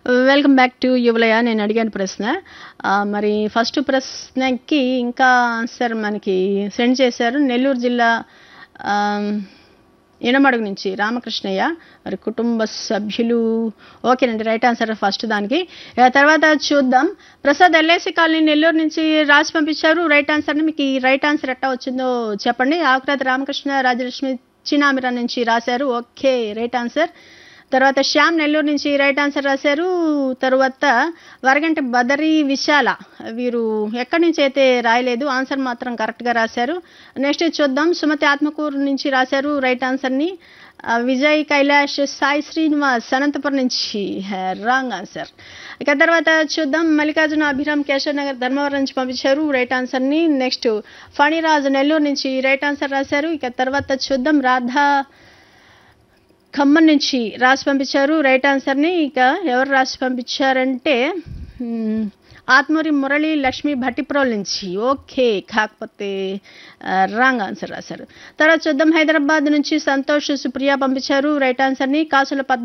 welcome back to యువలయ నేను అడిగాను ప్రశ్న ఆ, మరి ఫస్ట్ ప్రశ్నకి ఇంకా ఆన్సర్ మనకి సెండ్ చేశారు నెల్లూరు జిల్లా ఆ, ఇనమడుగు నుంచి రామకృష్ణయ్య మరి కుటుంబ సభ్యులు ఓకేనండి రైట్ ఆన్సర్ ఫస్ట్ దానికి ఆ తర్వాత చూద్దాం ప్రసాద్ ఎల్ఐసి కాలనీ నెల్లూరు నుంచి రాసి పంపించారు రైట్ ఆన్సర్ని మీకు ఈ రైట్ ఆన్సర్ ఎట్టా వచ్చిందో చెప్పండి ఆకురాతి రామకృష్ణ రాజలక్ష్మి చినామిరా నుంచి రాశారు ఓకే రైట్ ఆన్సర్ తర్వాత శ్యామ్ నెల్లూరు నుంచి రైట్ ఆన్సర్ రాశారు తర్వాత వరగంటి బదరి విశాల వీరు ఎక్కడి నుంచి అయితే రాయలేదు ఆన్సర్ మాత్రం కరెక్ట్గా రాశారు నెక్స్ట్ చూద్దాం సుమతి ఆత్మకూరు నుంచి రాశారు రైట్ ఆన్సర్ని ఆ, విజయ్ కైలాష్ సాయి శ్రీనివాస్ అనంతపురం నుంచి రాంగ్ ఆన్సర్ ఇక తర్వాత చూద్దాం మల్లికార్జున అభిరామ్ కేశవ్ నగర్ ధర్మవరం నుంచి పంపించారు రైట్ ఆన్సర్ని నెక్స్ట్ ఫణిరాజు నెల్లూరు నుంచి రైట్ ఆన్సర్ రాశారు ఇక తర్వాత చూద్దాం రాధా ఖమ్మం నుంచి రాసి పంపించారు రైట్ ఆన్సర్ని ఇక ఎవరు రాసి పంపించారంటే మ్, ఆత్మూరి మురళి లక్ష్మి భట్టిప్రోల్ నుంచి ఓకే కాకపోతే రాంగ్ ఆన్సర్ రాశారు తర్వాత చూద్దాం హైదరాబాద్ నుంచి సంతోష్ సుప్రియ పంపించారు రైట్ ఆన్సర్ని కాసుల పద్మ